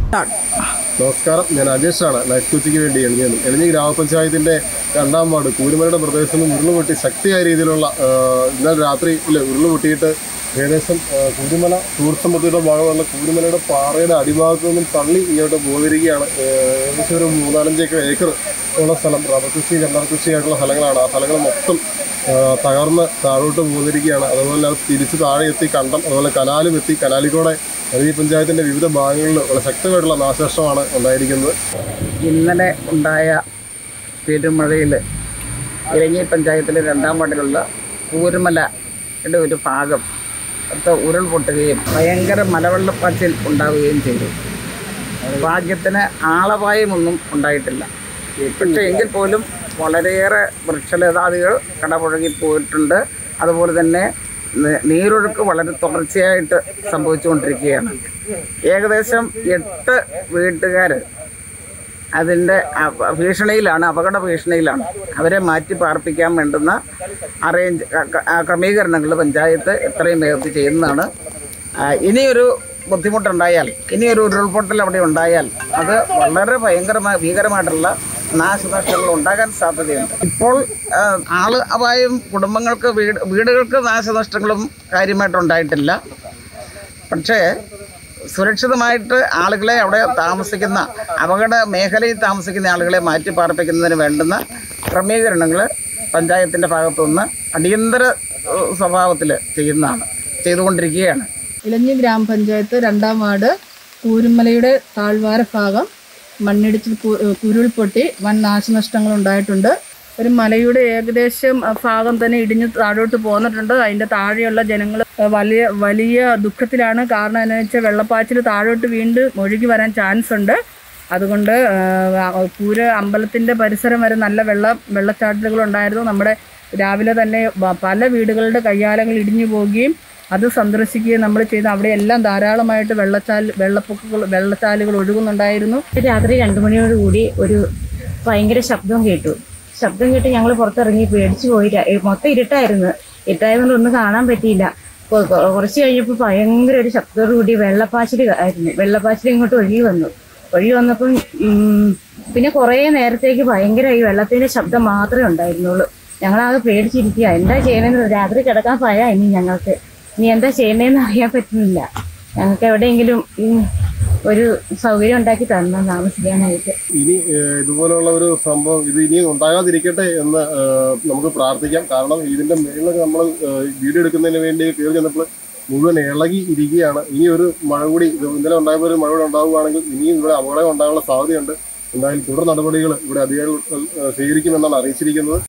നമസ്കാരം ഞാൻ അജേഷാണ് ലൈഫ് കൊച്ചിക്ക് വേണ്ടി എളിഞ്ഞത് എളിഞ്ഞി ഗ്രാമപഞ്ചായത്തിന്റെ രണ്ടാം വാർഡ് കൂരുമലയുടെ പ്രദേശത്ത് നിന്ന് ഉരുളുപൊട്ടി ശക്തിയായ രീതിയിലുള്ള ആ, ഇന്നലെ രാത്രിയിൽ ഉരുളുപൊട്ടിയിട്ട് ഏകദേശം ആ, കൂരുമല ടൂറിസം പദ്ധതിയുടെ ഭാഗമുള്ള കൂരുമലയുടെ പാറയുടെ അടിഭാഗത്തു നിന്നും തള്ളി ഇങ്ങോട്ട് പോയിരിക്കുകയാണ് ആ, ഏകദേശം ഒരു മൂന്നാലഞ്ച് ഏക്കർ ഏക്കർ ഉള്ള സ്ഥലം റബ്ബർ കൃഷി കണ്ടർ കൃഷി ആയിട്ടുള്ള സ്ഥലങ്ങളാണ് ആ സ്ഥലങ്ങൾ മൊത്തം ആ, തകർന്ന് താഴോട്ട് പോന്നിരിക്കുകയാണ് അതുപോലെ അത് തിരിച്ച് താഴെ എത്തി കണ്ടം അതുപോലെ കനാലും എത്തി കനാലിക്കൂടെ ഈ പഞ്ചായത്തിന്റെ വിവിധ ഭാഗങ്ങളിൽ വളരെ ശക്തമായിട്ടുള്ള നാശനഷ്ടമാണ് ഉണ്ടായിരിക്കുന്നത് ഇന്നലെ ഉണ്ടായ പെരുമഴയിൽ ഇലഞ്ഞി പഞ്ചായത്തിലെ രണ്ടാം വാർഡിലുള്ള കൂരുമലയുടെ ഒരു ഭാഗം അത് ഉരുൾപൊട്ടുകയും ഭയങ്കര മലവെള്ളപ്പാച്ചിൽ ഉണ്ടാവുകയും ചെയ്തു ഭാഗ്യത്തിന് ആളപായമൊന്നും ഉണ്ടായിട്ടില്ല പക്ഷേ എങ്കിൽ പോലും വളരെയേറെ വൃക്ഷലതാദികൾ കടപുഴകി പോയിട്ടുണ്ട് അതുപോലെ തന്നെ ന- നീരൊഴുക്ക് വളരെ തുടർച്ചയായിട്ട് സംഭവിച്ചുകൊണ്ടിരിക്കുകയാണ് ഏകദേശം എട്ട് വീട്ടുകാർ അതിൻ്റെ അപ- ഭീഷണിയിലാണ് അപകട ഭീഷണിയിലാണ് അവരെ മാറ്റി പാർപ്പിക്കാൻ വേണ്ടുന്ന അറേഞ്ച് ക്രമീകരണങ്ങൾ പഞ്ചായത്ത് എത്രയും വേഗത്തിൽ ചെയ്യുന്നതാണ് ആ, ഇനിയൊരു ബുദ്ധിമുട്ടുണ്ടായാൽ ഇനിയൊരു ഉരുൾപൊട്ടൽ അവിടെ ഉണ്ടായാൽ അത് വളരെ ഭയങ്കരമായ ഭീകരമായിട്ടുള്ള നാശനഷ്ടങ്ങൾ ഉണ്ടാകാൻ സാധ്യതയുണ്ട് ഇപ്പോൾ ആ, ആള് അപായം കുടുംബങ്ങൾക്ക് വീട് വീടുകൾക്ക് നാശനഷ്ടങ്ങളും കാര്യമായിട്ടുണ്ടായിട്ടില്ല പക്ഷേ സുരക്ഷിതമായിട്ട് ആളുകളെ അവിടെ താമസിക്കുന്ന അപകട മേഖലയിൽ താമസിക്കുന്ന ആളുകളെ മാറ്റി പാർപ്പിക്കുന്നതിന് വേണ്ടുന്ന ക്രമീകരണങ്ങൾ പഞ്ചായത്തിൻ്റെ ഭാഗത്തുനിന്ന് അടിയന്തര സ്വഭാവത്തിൽ ചെയ്യുന്നതാണ് ചെയ്തുകൊണ്ടിരിക്കുകയാണ് ഇലഞ്ഞി ഗ്രാമപഞ്ചായത്ത് രണ്ടാം വാർഡ് കൂരുമലയുടെ താഴ്വാര ഭാഗം മണ്ണിടിച്ചിൽ കു- ഉരുൾപൊട്ടി വൻ നാശനഷ്ടങ്ങൾ ഉണ്ടായിട്ടുണ്ട് ഒരു മലയുടെ ഏകദേശം ആ, ഭാഗം തന്നെ ഇടിഞ്ഞ് താഴോട്ട് പോന്നിട്ടുണ്ട് അതിൻ്റെ താഴെയുള്ള ജനങ്ങൾ വലിയ വലിയ ദുഃഖത്തിലാണ് കാരണം എന്താണെന്ന് വെച്ചാൽ വെള്ളപ്പാച്ചിൽ താഴോട്ട് വീണ്ടും ഒഴുകി വരാൻ ചാൻസ് ഉണ്ട് അതുകൊണ്ട് ആ, പൂര അമ്പലത്തിൻ്റെ പരിസരം വരെ നല്ല വെള്ളം വെള്ളച്ചാട്ടലുകൾ ഉണ്ടായിരുന്നു നമ്മുടെ രാവിലെ തന്നെ വ- പല വീടുകളുടെ കയ്യാലങ്ങൾ ഇടിഞ്ഞു പോവുകയും അത് സന്ദർശിക്കുകയും നമ്മൾ ചെയ്ത് അവിടെയെല്ലാം ധാരാളമായിട്ട് വെള്ളച്ചാൽ വെള്ളപ്പൊക്കങ്ങൾ വെള്ളച്ചാലുകൾ ഒഴുകുന്നുണ്ടായിരുന്നു രാത്രി രണ്ടു മണിയോടുകൂടി ഒരു ഭയങ്കര ശബ്ദം കേട്ടു ശബ്ദം കേട്ട് ഞങ്ങൾ പുറത്തിറങ്ങി പേടിച്ചു പോയി ര- ഏ, മൊത്തം ഇരുട്ടായിരുന്നു ഇരുട്ടായതുകൊണ്ട് ഒന്നും കാണാൻ പറ്റിയില്ല കൊ- കൊ- കുറച്ച് കഴിഞ്ഞപ്പോൾ ഭയങ്കര ഒരു ശബ്ദത്തോടു കൂടി വെള്ളപ്പാച്ചിൽ ആയിരുന്നു വെള്ളപ്പാച്ചിൽ ഇങ്ങോട്ട് ഒഴുകി വന്നു ഒഴുകി വന്നപ്പം ഉം, പിന്നെ കുറേ നേരത്തേക്ക് ഭയങ്കര ഈ വെള്ളത്തിന്റെ ശബ്ദം മാത്രമേ ഉണ്ടായിരുന്നുള്ളൂ ഞങ്ങളാകെ പേടിച്ചിരിക്കുക എന്താ ചെയ്യണമെന്ന് രാത്രി കിടക്കാൻ ഭയ ഇനി ഞങ്ങൾക്ക് ഇനി എന്താ ചെയ്യണേന്ന് അറിയാൻ പറ്റുന്നില്ല ഞങ്ങൾക്ക് എവിടെയെങ്കിലും ഉം, ഒരു സൗകര്യം ഉണ്ടാക്കി തരണം താമസിക്കാനായിട്ട് ഇനി ഏഹ്, ഇതുപോലുള്ള ഒരു സംഭവം ഇത് ഇനി ഉണ്ടാകാതിരിക്കട്ടെ എന്ന് ഏഹ്, നമുക്ക് പ്രാർത്ഥിക്കാം കാരണം ഇതിന്റെ മേളിലൊക്കെ നമ്മൾ ഏഹ്, വീഡിയോ എടുക്കുന്നതിന് വേണ്ടി കയറി ചെന്നപ്പോൾ മുഴുവൻ ഇളകി ഇരിക്കുകയാണ് ഇനി ഒരു മഴ കൂടി ഇത് ഇന്നലെ ഉണ്ടായപ്പോൾ ഒരു മഴ കൂടി ഉണ്ടാവുകയാണെങ്കിൽ ഇനിയും ഇവിടെ അപകടം ഉണ്ടാകാനുള്ള സാധ്യതയുണ്ട് എന്തായാലും തുടർ നടപടികൾ ഇവിടെ അധികാരികൾ ഏഹ്, സ്വീകരിക്കുമെന്നാണ് അറിയിച്ചിരിക്കുന്നത്